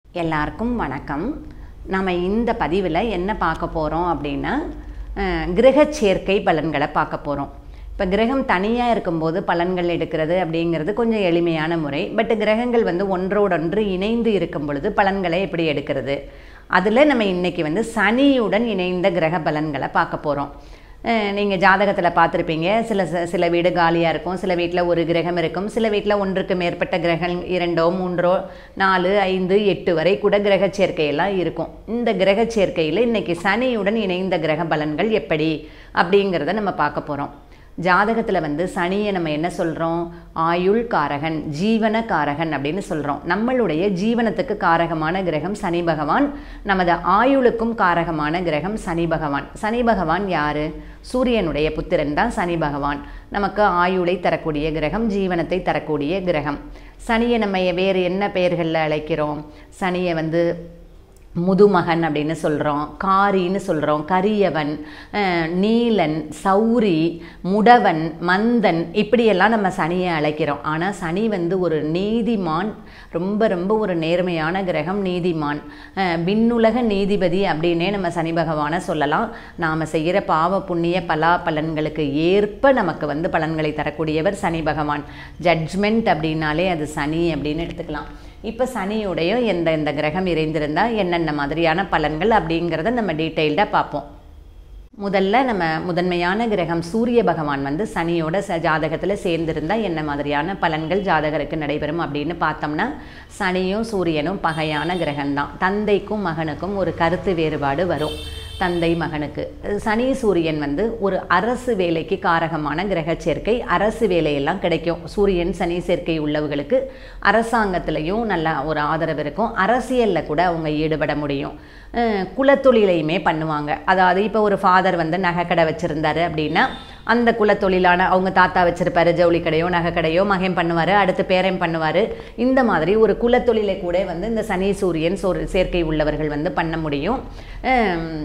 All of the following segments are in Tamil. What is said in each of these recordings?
எல்லாருக்கும் வணக்கம் நம்ம இந்த பதிவில் என்ன பார்க்க போகிறோம் அப்படின்னா அஹ், கிரகச் சேர்க்கை பலன்களை பார்க்க போகிறோம் இப்போ கிரகம் தனியாக இருக்கும்போது பலன்கள் எடுக்கிறது அப்படிங்கிறது கொஞ்சம் எளிமையான முறை பட் கிரகங்கள் வந்து ஒன்றோடொன்று இணைந்து இருக்கும் பொழுது பலன்களை எப்படி எடுக்கிறது அதில் நம்ம இன்னைக்கு வந்து சனியுடன் இணைந்த கிரக பலன்களை பார்க்க போகிறோம் நீங்கள் ஜாதகத்தில் பார்த்துருப்பீங்க சில ச- சில வீடு காலியாக இருக்கும் சில வீட்டில் ஒரு கிரகம் இருக்கும் சில வீட்டில் ஒன்றுக்கு மேற்பட்ட கிரகம் இரண்டோ மூன்றோ நாலு ஐந்து எட்டு வரை கூட கிரக சேர்க்கையெல்லாம் இருக்கும் இந்த கிரக சேர்க்கையில் இன்னைக்கு சனியுடன் இணைந்த கிரக பலன்கள் எப்படி அப்படிங்கிறத நம்ம பார்க்க போகிறோம் ஜாதகத்தில் வந்து சனியை நம்ம என்ன சொல்கிறோம் ஆயுள் காரகன் ஜீவன காரகன் அப்படின்னு சொல்கிறோம் நம்மளுடைய ஜீவனத்துக்கு காரகமான கிரகம் சனி பகவான் நமது ஆயுளுக்கும் காரகமான கிரகம் சனி பகவான் சனி பகவான் யாரு சூரியனுடைய புத்திரன் தான் சனி பகவான் நமக்கு ஆயுளை தரக்கூடிய கிரகம் ஜீவனத்தை தரக்கூடிய கிரகம் சனியை நம்ம வேறு என்ன பெயர்களில் அழைக்கிறோம் சனியை வந்து முதுமகன் அப்படின்னு சொல்கிறோம் காரின்னு சொல்கிறோம் கரியவன் அஹ், நீலன் சௌரி முடவன் மந்தன் இப்படியெல்லாம் நம்ம சனியை அழைக்கிறோம் ஆனால் சனி வந்து ஒரு நீதிமான் ரொம்ப ரொம்ப ஒரு நேர்மையான கிரகம் நீதிமான் அஹ், விண்ணுலக நீதிபதி அப்படின்னே நம்ம சனி பகவானை சொல்லலாம் நாம் செய்கிற பாவ புண்ணிய பலா பலன்களுக்கு ஏற்ப நமக்கு வந்து பலன்களை தரக்கூடியவர் சனி பகவான் ஜட்ஜ்மெண்ட் அப்படின்னாலே அது சனி அப்படின்னு எடுத்துக்கலாம் இப்போ சனியுடைய எந்த எந்த கிரகம் இறைந்திருந்தா என்னென்ன மாதிரியான பலன்கள் அப்படிங்கிறத நம்ம டீட்டெயில்டாக பார்ப்போம் முதல்ல நம்ம முதன்மையான கிரகம் சூரிய பகவான் வந்து சனியோட ச ஜாதகத்தில் சேர்ந்திருந்தா என்ன மாதிரியான பலன்கள் ஜாதகருக்கு நடைபெறும் அப்படின்னு பார்த்தோம்னா சனியும் சூரியனும் பகையான கிரகம்தான் தந்தைக்கும் மகனுக்கும் ஒரு கருத்து வேறுபாடு வரும் தந்தை மகனுக்கு சனி சூரியன் வந்து ஒரு அரசு வேலைக்கு காரகமான கிரக சேர்க்கை அரசு வேலையெல்லாம் கிடைக்கும் சூரியன் சனி சேர்க்கை உள்ளவர்களுக்கு அரசாங்கத்திலையும் நல்ல ஒரு ஆதரவு இருக்கும் அரசியலில் கூட அவங்க ஈடுபட முடியும் அஹ் குலத்தொழிலையுமே பண்ணுவாங்க அதாவது இப்போ ஒரு ஃபாதர் வந்து நகைக்கடை வச்சுருந்தாரு அப்படின்னா அந்த குலத்தொழிலான அவங்க தாத்தா வச்சிருப்பாரு ஜவுளி கடையோ நகை கடையோ மகன் பண்ணுவார் அடுத்து பேரன் பண்ணுவார் இந்த மாதிரி ஒரு குலத்தொழிலை கூட வந்து இந்த சனி சூரியன் சோர் சேர்க்கை உள்ளவர்கள் வந்து பண்ண முடியும் அஹ்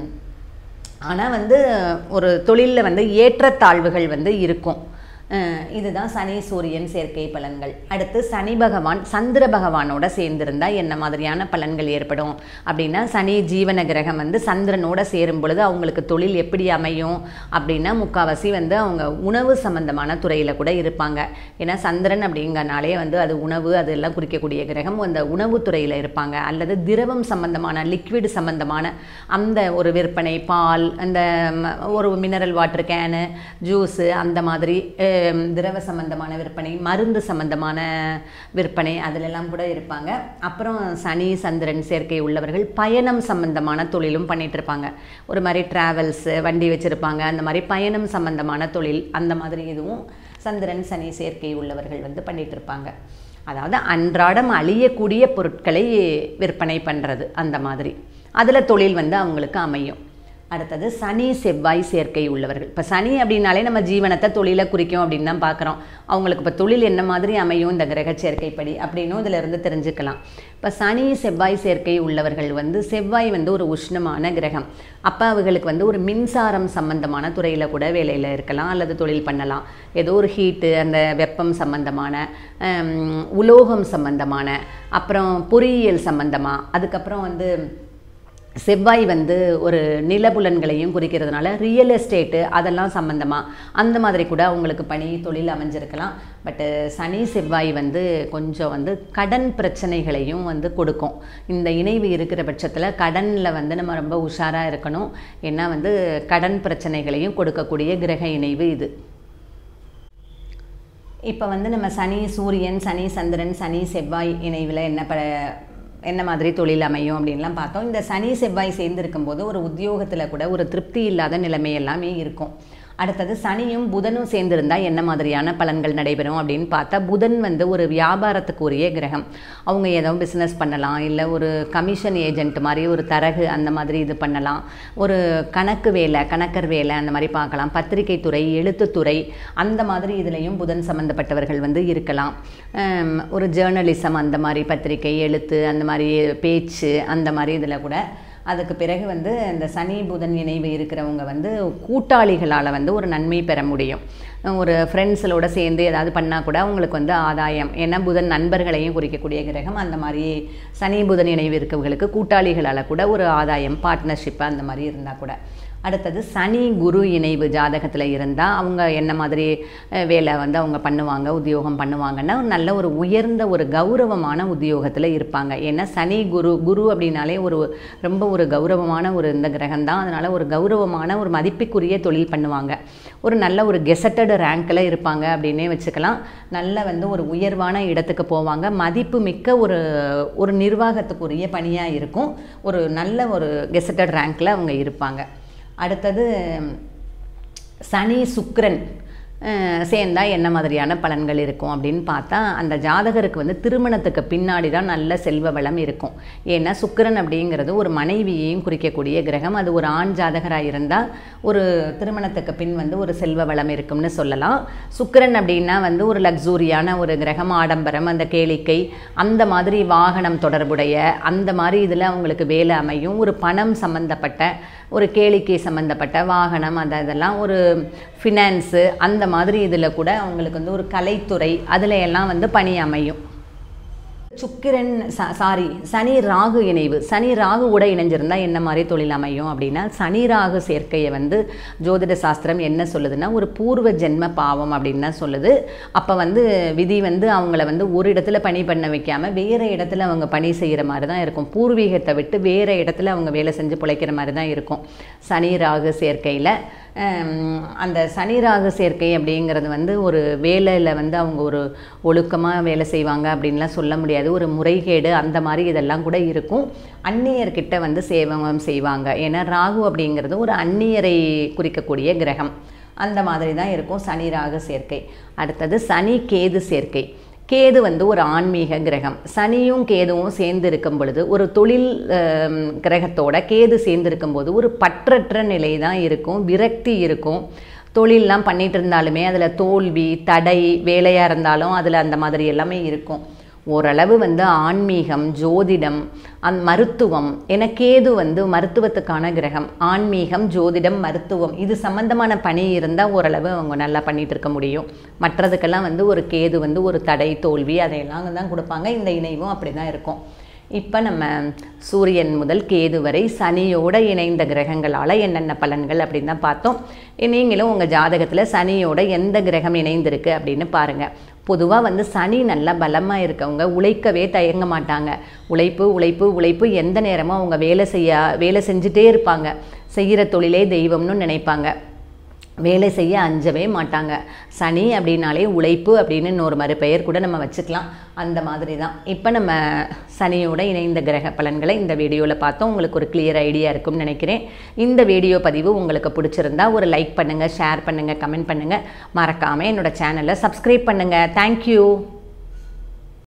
ஆனால் வந்து ஒரு தொழிலில் வந்து ஏற்றத்தாழ்வுகள் வந்து இருக்கும் அஹ் இதுதான் சனி சூரியன் சேர்க்கை பலன்கள் அடுத்து சனி பகவான் சந்திர பகவானோட சேர்ந்திருந்தா என்ன மாதிரியான பலன்கள் ஏற்படும் அப்படின்னா சனி ஜீவன கிரகம் வந்து சந்திரனோட சேரும் பொழுது அவங்களுக்கு தொழில் எப்படி அமையும் அப்படின்னா முக்காவாசி வந்து அவங்க உணவு சம்பந்தமான துறையில் கூட இருப்பாங்க ஏன்னா சந்திரன் அப்படிங்கனாலே வந்து அது உணவு அதெல்லாம் குறிக்கக்கூடிய கிரகம் அந்த உணவுத்துறையில் இருப்பாங்க அல்லது திரவம் சம்பந்தமான லிக்விட் சம்பந்தமான அந்த ஒரு விற்பனை பால் அந்த ம, ஒரு மினரல் வாட்டர் கேனு ஜூஸு அந்த மாதிரி ஹம், திரவ சம்பந்தமான விற்பனை மருந்து சம்பந்தமான விற்பனை அதிலெல்லாம் கூட இருப்பாங்க அப்புறம் சனி சந்திரன் சேர்க்கை உள்ளவர்கள் பயணம் சம்பந்தமான தொழிலும் பண்ணிட்டு இருப்பாங்க ஒரு மாதிரி டிராவல்ஸு வண்டி வச்சுருப்பாங்க அந்த மாதிரி பயணம் சம்பந்தமான தொழில் அந்த மாதிரி இதுவும் சந்திரன் சனி சேர்க்கை உள்ளவர்கள் வந்து பண்ணிட்டு இருப்பாங்க அதாவது அன்றாடம் அழியக்கூடிய பொருட்களை விற்பனை பண்ணுறது அந்த மாதிரி அதில் தொழில் வந்து அவங்களுக்கு அமையும் அடுத்தது சனி செவ்வாய் சேர்க்கை உள்ளவர்கள் இப்போ சனி அப்படின்னாலே நம்ம ஜீவனத்தை தொழிலை குறிக்கும் அப்படின்னு தான் பார்க்குறோம் அவங்களுக்கு இப்போ தொழில் என்ன மாதிரி அமையும் இந்த கிரக சேர்க்கைப்படி அப்படின்னும் இதில் இருந்து தெரிஞ்சுக்கலாம் இப்போ சனி செவ்வாய் சேர்க்கை உள்ளவர்கள் வந்து செவ்வாய் வந்து ஒரு உஷ்ணமான கிரகம் அப்போ அவங்களுக்கு வந்து ஒரு மின்சாரம் சம்பந்தமான துறையில் கூட வேலையில் இருக்கலாம் அல்லது தொழில் பண்ணலாம் ஏதோ ஒரு ஹீட்டு அந்த வெப்பம் சம்பந்தமான ஹம், உலோகம் சம்பந்தமான அப்புறம் பொறியியல் சம்பந்தமாக அதுக்கப்புறம் வந்து செவ்வாய் வந்து ஒரு நிலபுலன்களையும் குறிக்கிறதுனால ரியல் எஸ்டேட்டு அதெல்லாம் சம்மந்தமாக அந்த மாதிரி கூட அவங்களுக்கு பணி தொழில் அமைஞ்சிருக்கலாம் பட்டு சனி செவ்வாய் வந்து கொஞ்சம் வந்து கடன் பிரச்சனைகளையும் வந்து கொடுக்கும் இந்த இணைவு இருக்கிற பட்சத்தில் கடனில் வந்து நம்ம ரொம்ப உஷாராக இருக்கணும் ஏன்னா வந்து கடன் பிரச்சனைகளையும் கொடுக்கக்கூடிய கிரக இணைவு இது இப்போ வந்து நம்ம சனி சூரியன் சனி சந்திரன் சனி செவ்வாய் இணைவில் என்ன ப என்ன மாதிரி தொழில் அமையும் அப்படின்லாம் பார்த்தோம் இந்த சனி செவ்வாய் சேர்ந்திருக்கும் போது ஒரு உத்தியோகத்தில் கூட ஒரு திருப்தி இல்லாத நிலைமை எல்லாமே இருக்கும் அடுத்தது சனியும் புதனும் சேர்ந்திருந்தா என்ன மாதிரியான பலன்கள் நடைபெறும் அப்படின்னு பார்த்தா புதன் வந்து ஒரு வியாபாரத்துக்குரிய கிரகம் அவங்க ஏதோ பிஸ்னஸ் பண்ணலாம் இல்லை ஒரு கமிஷன் ஏஜென்ட் மாதிரி ஒரு தரகு அந்த மாதிரி இது பண்ணலாம் ஒரு கணக்கு வேலை கணக்கர் வேலை அந்த மாதிரி பார்க்கலாம் பத்திரிகை துறை எழுத்துத்துறை அந்த மாதிரி இதுலேயும் புதன் சம்மந்தப்பட்டவர்கள் வந்து இருக்கலாம் ஹம், ஒரு ஜேர்னலிசம் அந்த மாதிரி பத்திரிகை எழுத்து அந்த மாதிரி பேச்சு அந்த மாதிரி இதில் கூட அதுக்கு பிறகு வந்து இந்த சனி புதன் இணைவு இருக்கிறவங்க வந்து கூட்டாளிகளால் வந்து ஒரு நன்மை பெற முடியும் ஒரு ஃப்ரெண்ட்ஸுகளோட சேர்ந்து ஏதாவது பண்ணால் கூட அவங்களுக்கு வந்து ஆதாயம் ஏன்னா புதன் நண்பர்களையும் குறிக்கக்கூடிய கிரகம் அந்த மாதிரி சனி புதன் இணைவு இருக்கவங்களுக்கு கூட்டாளிகளால் கூட ஒரு ஆதாயம் பார்ட்னர்ஷிப் அந்த மாதிரி இருந்தால் கூட அடுத்தது சனி குரு இணைவு ஜாதகத்தில் இருந்தால் அவங்க என்ன மாதிரி அஹ், வேலை வந்து அவங்க பண்ணுவாங்க உத்தியோகம் பண்ணுவாங்கன்னா ஒரு நல்ல ஒரு உயர்ந்த ஒரு கௌரவமான உத்தியோகத்தில் இருப்பாங்க ஏன்னா சனி குரு குரு அப்படின்னாலே ஒரு ரொம்ப ஒரு கௌரவமான ஒரு இந்த கிரகம் தான் அதனால் ஒரு கௌரவமான ஒரு மதிப்புக்குரிய தொழில் பண்ணுவாங்க ஒரு நல்ல ஒரு கெசட்டட் ரேங்க்கில் இருப்பாங்க அப்படின்னே வச்சுக்கலாம் நல்ல வந்து ஒரு உயர்வான இடத்துக்கு போவாங்க மதிப்பு மிக்க ஒரு ஒரு நிர்வாகத்துக்குரிய பணியாக இருக்கும் ஒரு நல்ல ஒரு கெசட்டட் ரேங்க்கில் அவங்க இருப்பாங்க அடுத்தது சனி சுக்கிரன் அஹ், சேர்ந்தா என்ன மாதிரியான பலன்கள் இருக்கும் அப்படின்னு பார்த்தா அந்த ஜாதகருக்கு வந்து திருமணத்துக்கு பின்னாடி தான் நல்ல செல்வ வளம் இருக்கும் ஏன்னா சுக்கிரன் அப்படிங்கிறது ஒரு மனைவியையும் குறிக்கக்கூடிய கிரகம் அது ஒரு ஆண் ஜாதகராக இருந்தால் ஒரு திருமணத்துக்கு பின் வந்து ஒரு செல்வ வளம் இருக்கும்னு சொல்லலாம் சுக்கிரன் அப்படின்னா வந்து ஒரு லக்ஸூரியான ஒரு கிரகம் ஆடம்பரம் அந்த கேளிக்கை அந்த மாதிரி வாகனம் தொடர்புடைய அந்த மாதிரி இதில் அவங்களுக்கு வேலை அமையும் ஒரு பணம் சம்மந்தப்பட்ட ஒரு கேளிக்கை சம்மந்தப்பட்ட வாகனம் அந்த இதெல்லாம் ஒரு ஃபினான்ஸு அந்த மாதிரி இதில் கூட அவங்களுக்கு வந்து ஒரு கலைத்துறை அதில் எல்லாம் வந்து பணி அமையும் சுக்கிரன் ச சாரி சனி ராகு இணைவு சனி ராகு கூட இணைஞ்சிருந்தா என்ன மாதிரி தொழில் அமையும் அப்படின்னா சனி ராகு சேர்க்கையை வந்து ஜோதிட சாஸ்திரம் என்ன சொல்லுதுன்னா ஒரு பூர்வ ஜென்ம பாவம் அப்படின்னு தான் சொல்லுது அப்போ வந்து விதி வந்து அவங்கள வந்து ஒரு இடத்துல பணி பண்ண வைக்காம வேறு இடத்துல அவங்க பணி செய்கிற மாதிரி தான் இருக்கும் பூர்வீகத்தை விட்டு வேறு இடத்துல அவங்க வேலை செஞ்சு பிழைக்கிற மாதிரி தான் இருக்கும் சனி ராகு சேர்க்கையில் ஹம், அந்த சனி ராகு சேர்க்கை அப்படிங்கிறது வந்து ஒரு வேலையில் வந்து அவங்க ஒரு ஒழுக்கமாக வேலை செய்வாங்க அப்படின்லாம் சொல்ல முடியாது ஒரு முறைகேடு அந்த மாதிரி இதெல்லாம் கூட இருக்கும் அந்நியர்கிட்ட வந்து சேவகம் செய்வாங்க ஏன்னா ராகு அப்படிங்கிறது ஒரு அந்நியரை குறிக்கக்கூடிய கிரகம் அந்த மாதிரி தான் இருக்கும் சனி ராகு சேர்க்கை அடுத்தது சனி கேது சேர்க்கை கேது வந்து ஒரு ஆன்மீக கிரகம் சனியும் கேதுவும் சேர்ந்து இருக்கும் பொழுது ஒரு தொழில் ஆம், கிரகத்தோட கேது சேர்ந்து இருக்கும்போது ஒரு பற்றற்ற நிலை தான் இருக்கும் விரக்தி இருக்கும் தொழிலெலாம் பண்ணிட்டு இருந்தாலுமே அதில் தோல்வி தடை வேலையாக இருந்தாலும் அதில் அந்த மாதிரி எல்லாமே இருக்கும் ஓரளவு வந்து ஆன்மீகம் ஜோதிடம் அந் மருத்துவம் என கேது வந்து மருத்துவத்துக்கான கிரகம் ஆன்மீகம் ஜோதிடம் மருத்துவம் இது சம்பந்தமான பணி இருந்தால் ஓரளவு அவங்க நல்லா பண்ணிட்டு இருக்க முடியும் மற்றதுக்கெல்லாம் வந்து ஒரு கேது வந்து ஒரு தடை தோல்வி அதையெல்லாம் தான் கொடுப்பாங்க இந்த இணைவும் அப்படி தான் இருக்கும் இப்போ நம்ம சூரியன் முதல் கேது வரை சனியோட இணைந்த கிரகங்களால் என்னென்ன பலன்கள் அப்படின்னு தான் பார்த்தோம் நீங்களும் உங்கள் ஜாதகத்தில் சனியோட எந்த கிரகம் இணைந்திருக்கு அப்படின்னு பாருங்கள் பொதுவாக வந்து சனி நல்லா பலமாக இருக்கவங்க உழைக்கவே தயங்க மாட்டாங்க உழைப்பு உழைப்பு உழைப்பு எந்த நேரமும் அவங்க வேலை செய்ய வேலை செஞ்சுட்டே இருப்பாங்க செய்கிற தொழிலே தெய்வம்னு நினைப்பாங்க வேலை செய்ய அஞ்சவே மாட்டாங்க சனி அப்படின்னாலே உழைப்பு அப்படின்னு இன்னொரு மறுபெயர் கூட நம்ம வச்சுக்கலாம் அந்த மாதிரி தான் இப்போ நம்ம சனியோட இணைந்த கிரக பலன்களை இந்த வீடியோவில் பார்த்தோம் உங்களுக்கு ஒரு கிளியர் ஐடியா இருக்கும்னு நினைக்கிறேன் இந்த வீடியோ பதிவு உங்களுக்கு பிடிச்சிருந்தா ஒரு லைக் பண்ணுங்கள் ஷேர் பண்ணுங்கள் கமெண்ட் பண்ணுங்கள் மறக்காமல் என்னோட சேனலை சப்ஸ்கிரைப் பண்ணுங்கள் தேங்க்யூ